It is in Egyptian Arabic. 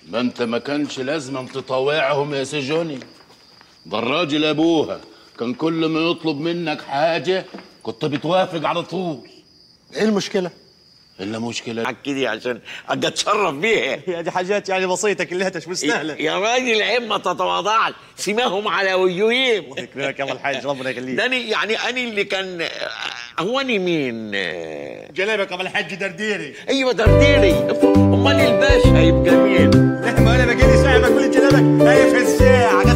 ما انت ما كانش لازم تطاوعهم يا سجوني ده الراجل ابوها كان كل ما يطلب منك حاجه كنت بتوافق على طول ايه المشكله الا مشكله كده عشان اجي اتشرف بيها هي دي حاجات يعني بسيطه كلها مش مستاهله يا راجل عيب ما تتواضعش سماهم على وجوههم يكرمك يا ابو الحاج ربنا يخليك ده أنا- يعني انا اللي كان هو انا مين جلابك يا ابو الحاج درديري ايوه درديري امال الباشا هيبقى مين لا ما انا بجيلي ساعه بقول جلابك هي في الساعه